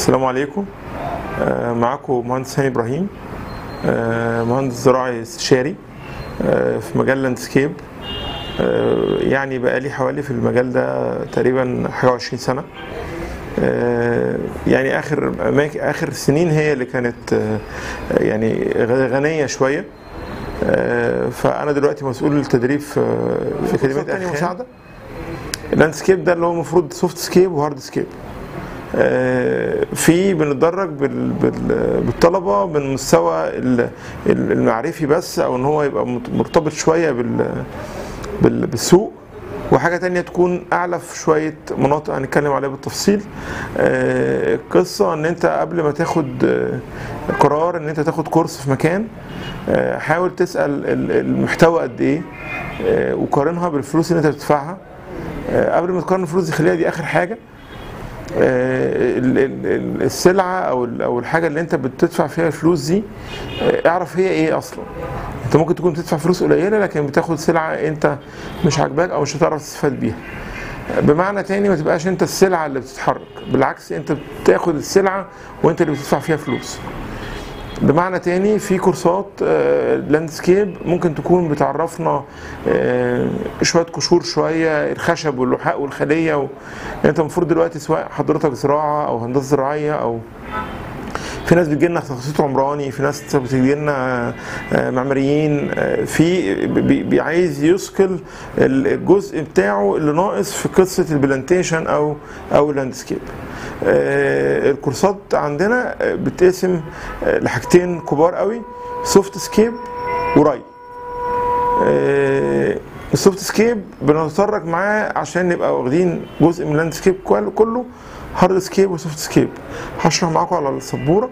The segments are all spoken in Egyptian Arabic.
السلام عليكم آه، معاكم مهندس هاني ابراهيم آه، مهندس زراعي استشاري آه، في مجال لاندسكيب آه، يعني بقالي حوالي في المجال ده تقريبا حاجه 20 سنه آه، يعني اخر أماك- اخر سنين هي اللي كانت آه، يعني غنيه شويه آه، فانا دلوقتي مسؤول التدريب في في اكاديميه تانية مساعده اللاندسكيب ده اللي هو المفروض سوفت سكيب وهارد سكيب آه، في بنتدرج بال- بال- بالطلبه من مستوى ال- ال- المعرفي بس او ان هو يبقى مت- مرتبط شويه بال- بال- بالسوق وحاجه تانية تكون اعلى في شويه مناطق هنتكلم عليها بالتفصيل آه، القصه ان انت قبل ما تاخد آه، قرار ان انت تاخد كورس في مكان آه، حاول تسال ال- المحتوى قد ايه آه، وقارنها بالفلوس اللي انت بتدفعها آه، قبل ما تقارن الفلوس دي خليها دي اخر حاجه آه، ال- ال- ال- السلعه او ال- او الحاجه اللي انت بتدفع فيها الفلوس دي آه، اعرف هي ايه اصلا انت ممكن تكون بتدفع فلوس قليله لكن بتاخد سلعه انت مش عاجباك او مش هتعرف تستفاد بيها بمعنى تاني ما تبقاش انت السلعه اللي بتتحرك بالعكس انت بتاخد السلعه وانت اللي بتدفع فيها فلوس بمعنى تاني في كورسات لاندسكيب ممكن تكون بتعرفنا آه، شويه قشور شويه الخشب واللحاء والخليه و... يعني انت المفروض دلوقتي سواء حضرتك زراعه او هندسه زراعيه او في ناس بتجي لنا تخصص عمراني في ناس بتجي لنا آه، معماريين آه، في بي- بي- عايز يثقل الجزء بتاعه اللي ناقص في قصه البلانتيشن او او اللاندسكيب آه، الكورسات عندنا آه، بتقسم آه، لحاجتين كبار قوي سوفت سكيب وراي آه، السوفت سكيب بنتطرق معاه عشان نبقى واخدين جزء من اللاندسكيب كل- كله هارد سكيب وسوفت سكيب هشرح معاكم على السبوره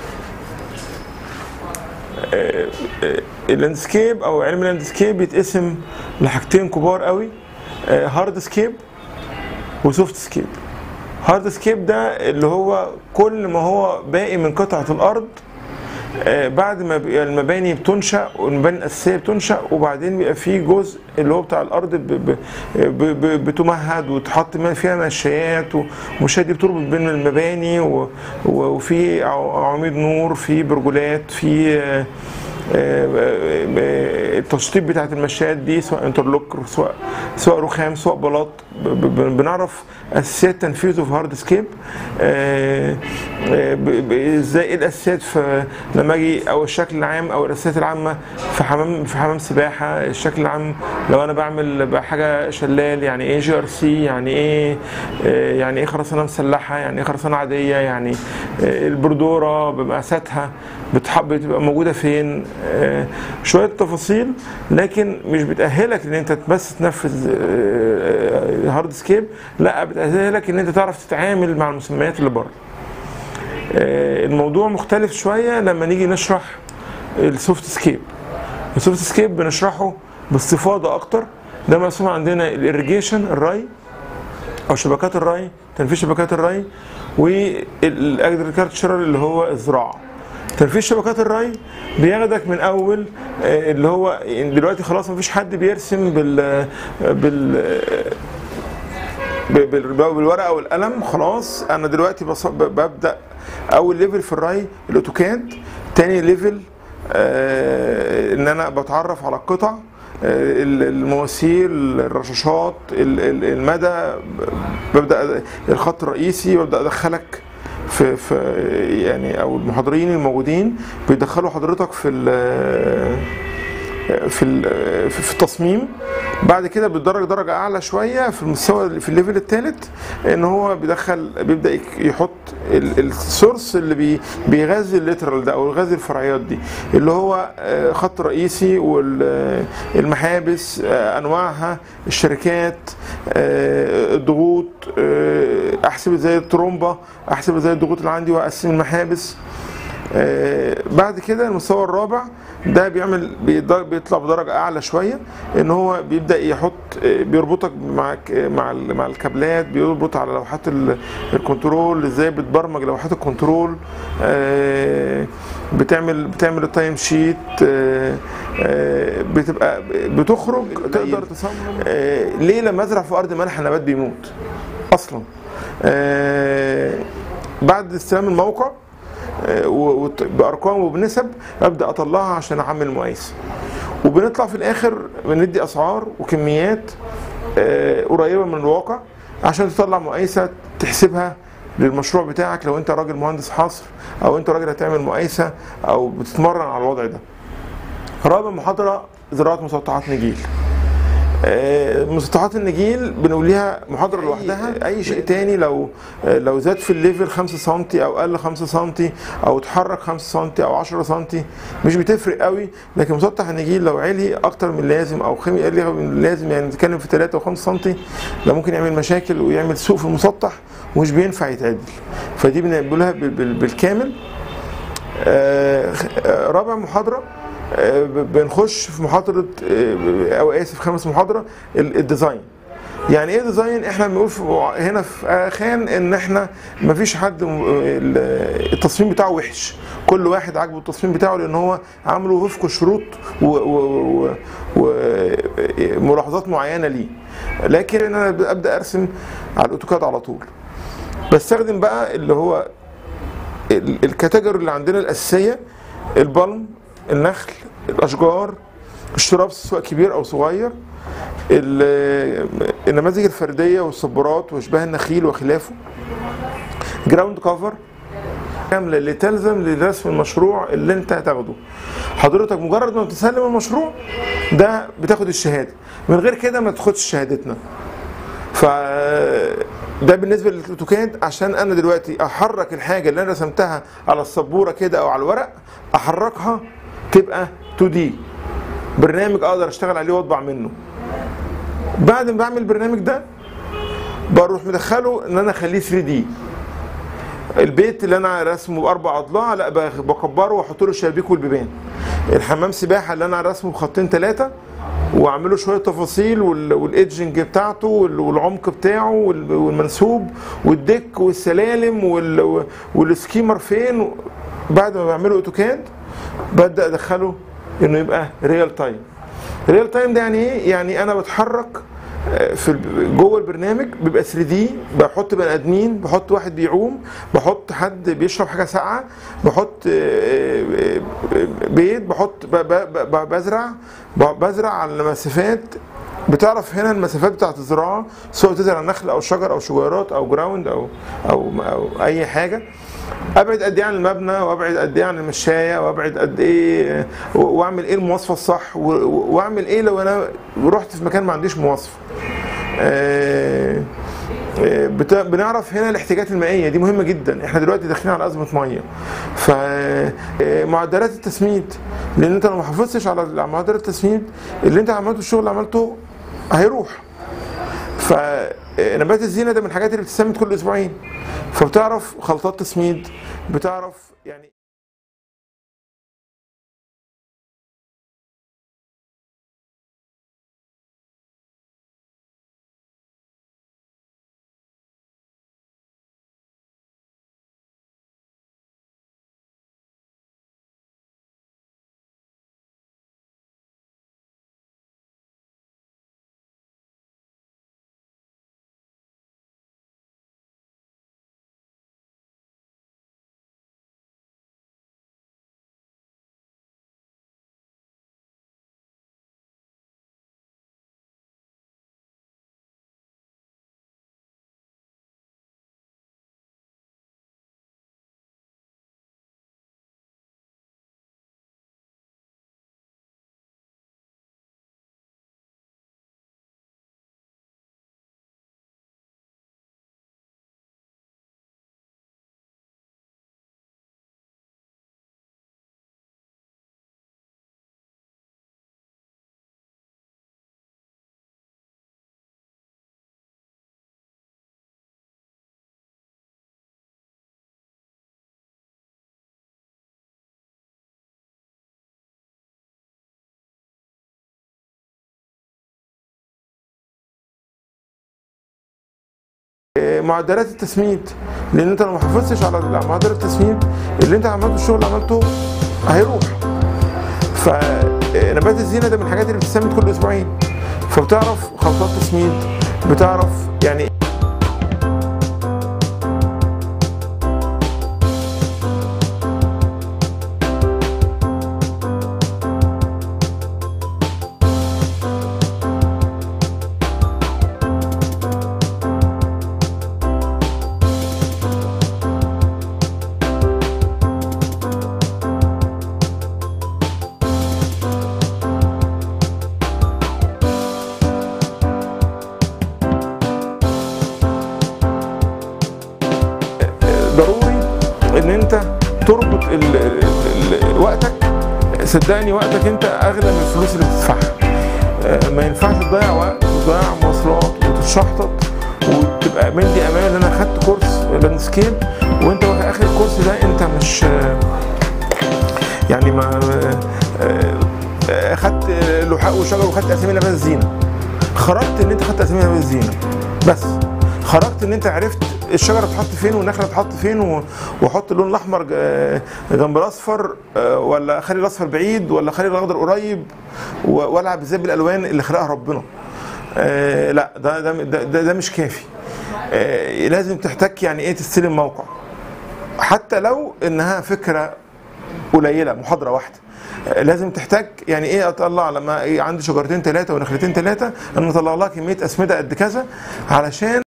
آه، آه، اللاندسكيب او علم اللاندسكيب بيتقسم لحاجتين كبار قوي آه، هارد سكيب وسوفت سكيب هارد سكيب ده اللي هو كل ما هو باقي من قطعه الارض آه، بعد ما بيبقى المباني بتنشا والمباني الاساسيه بتنشا وبعدين بيبقى في جزء اللي هو بتاع الارض ب- ب- ب- ب- بتمهد وتحط ما فيها نشايات والمشايات دي بتربط بين المباني و- و- وفي عو- عواميد نور في برجولات في آه، آه، آه، التشطيب بتاعت المشايات دي سواء انترلوك سواء سواء رخام سواء بلاط ب- ب- بنعرف اساسيات تنفيذه في هارد سكيب آه، آه، ب- ب- ازاي ايه الاساسيات في لما اجي او الشكل العام او الاساسيات العامه في حمام في حمام سباحه الشكل العام لو انا بعمل بقى حاجه شلال يعني ايه جي ار سي يعني ايه آه، يعني ايه خرسانه مسلحه يعني ايه خرسانه عاديه يعني آه، البردوره بمقاساتها بتحب بتبقى موجوده فين آه، شويه تفاصيل لكن مش بتاهلك ان انت بس تنفذ آه، هارد سكيب لا بتاهلك ان انت تعرف تتعامل مع المسميات اللي بره آه، الموضوع مختلف شويه لما نيجي نشرح السوفت سكيب السوفت سكيب بنشرحه باستفاضه اكتر ده مقسوم عندنا الاريجيشن الري او شبكات الري تنفيذ شبكات الري والاجريكلتشرال اللي هو الزراعه تنفيذ شبكات الري بياخدك من اول آه، اللي هو دلوقتي خلاص مفيش حد بيرسم بال بال ب- بال- بالورقه والقلم خلاص انا دلوقتي بص- ب- ببدا اول ليفل في الري الاوتوكاد تاني ليفل آه ان انا بتعرف على القطع آه، ال- المواسير الرشاشات ال- ال- المدى ب- ببدا الخط الرئيسي وابدا ادخلك في في يعني او المحاضرين الموجودين بيدخلوا حضرتك في ال- في ال- في في التصميم بعد كده بيتدرج درجه اعلى شويه في المستوى في الليفل الثالث ان هو بيدخل بيبدا يك- يحط ال- السورس اللي بي بيغذي الليترال ده او يغذي الفرعيات دي اللي هو آه، خط رئيسي والمحابس انواعها الشركات آه، الضغوط آه، احسب ازاي الترومبه احسب ازاي الضغوط اللي عندي واقسم المحابس آه، بعد كده المستوى الرابع ده بيعمل بيض- بيطلع بدرجه اعلى شويه ان هو بيبدا يحط آه، بيربطك مع ك- مع ال- مع الكابلات بيربط على لوحات ال- الكنترول ازاي بتبرمج لوحات الكنترول آه، بتعمل بتعمل التايم شيت آه، آه، بتبقى بتخرج تقدر تصمم آه، ليه لما ازرع في ارض مالحه النبات بيموت اصلا آه، بعد استلام الموقع آه، و- وت- بارقام وبنسب ابدا اطلعها عشان اعمل مقايسه وبنطلع في الاخر بندي اسعار وكميات آه، قريبه من الواقع عشان تطلع مقايسه تحسبها للمشروع بتاعك لو انت راجل مهندس حصر او انت راجل هتعمل مقايسه او بتتمرن على الوضع ده رابع محاضره زراعه مسطحات نجيل آه، مسطحات النجيل بنقول ليها محاضره لوحدها اي شيء تاني لو آه، لو زاد في الليفل 5 سم او قل 5 سم او اتحرك 5 سم او 10 سم مش بتفرق قوي لكن مسطح النجيل لو علي اكتر من اللازم او خمي قل من اللازم يعني نتكلم في 3 و5 سم ده ممكن يعمل مشاكل ويعمل سوء في المسطح ومش بينفع يتعدل فدي بنقولها بال- بال- بالكامل آه، آه، رابع محاضرة آه، ب- بنخش في محاضرة آه، أو آسف خامس محاضرة ال- الديزاين يعني ايه ديزاين احنا بنقول في هنا في خان ان احنا مفيش حد م- ال- التصميم بتاعه وحش كل واحد عاجبه التصميم بتاعه لان هو عامله وفق شروط وملاحظات معينه ليه لكن انا ابدا ارسم على الاوتوكاد على طول بستخدم بقى اللي هو ال- الكاتيجوري اللي عندنا الاساسيه البلم النخل الاشجار الشراب سواء كبير او صغير ال- النماذج الفرديه والصبارات واشباه النخيل وخلافه جراوند كفر كامله اللي تلزم لرسم المشروع اللي انت هتاخده حضرتك مجرد ما بتسلم المشروع ده بتاخد الشهاده من غير كده ما تاخدش شهادتنا ف ده بالنسبه للاوتوكاد عشان انا دلوقتي احرك الحاجه اللي انا رسمتها على السبوره كده او على الورق احركها تبقى 2 دي برنامج اقدر اشتغل عليه واطبع منه بعد ما بعمل البرنامج ده بروح مدخله ان انا اخليه 3 دي البيت اللي انا رسمه باربع اضلاع لا بخ- بكبره واحط له الشبابيك والبيبان الحمام سباحه اللي انا رسمه بخطين ثلاثه واعمله شويه تفاصيل وال- والايدجنج بتاعته وال- والعمق بتاعه وال- والمنسوب والديك والسلالم وال- والسكيمر فين بعد ما بعمله اوتوكاد ببدا ادخله انه يبقى ريال تايم ريال تايم ده يعني ايه يعني انا بتحرك آه، في ال- جوه البرنامج بيبقى 3 دي بحط بني ادمين بحط واحد بيعوم بحط حد بيشرب حاجه ساقعه بحط آه، آه، آه، بيت بحط ب- ب- ب- بزرع ب- بزرع على مسافات بتعرف هنا المسافات بتاعت الزراعه سواء تزرع نخل او شجر او شجيرات او جراوند او او او اي حاجه ابعد قد ايه عن المبنى وابعد قد ايه عن المشايه وابعد قد ايه و- واعمل ايه المواصفه الصح و- و- واعمل ايه لو انا رحت في مكان ما عنديش مواصفه آه، آه، بت- بنعرف هنا الاحتياجات المائيه دي مهمه جدا احنا دلوقتي داخلين على ازمه ميه ف آه، معدلات التسميد لان انت لو ما حافظتش على معدلات التسميد اللي انت عملته الشغل اللي عملته هيروح فنبات الزينه ده من الحاجات اللي بتسمد كل اسبوعين فبتعرف خلطات تسميد بتعرف يعني معدلات التسميد لان انت لو ما حافظتش على معدلات التسميد اللي انت عملته الشغل اللي عملته هيروح فنبات الزينه ده من الحاجات اللي بتسمد كل اسبوعين فبتعرف خلطات تسميد بتعرف يعني ان انت تربط ال ال ال وقتك صدقني وقتك انت اغلى من الفلوس اللي بتدفعها آه، ما ينفعش تضيع وقت وتضيع مواصلات وتتشحطط وتبقى مدي امان ان انا خدت كورس لاندسكيب وانت في اخر الكورس ده انت مش آه، يعني ما آه، آه، خدت لحاء وشجر وخدت اسامي لباس زينه خرجت ان انت خدت اسامي لباس زينه بس خرجت ان انت عرفت الشجره تحط فين والنخله تحط فين و- واحط اللون الاحمر ج- جنب الاصفر آه، ولا اخلي الاصفر بعيد ولا اخلي الاخضر قريب و- والعب ازاي بالالوان اللي خلقها ربنا آه، لا ده ده ده, ده, ده مش كافي آه، لازم تحتك يعني ايه تستلم موقع حتى لو انها فكره قليله محاضره واحده آه، لازم تحتاج يعني ايه اطلع لما إيه عندي شجرتين ثلاثه ونخلتين ثلاثه انا اطلع لها كميه اسمده قد كذا علشان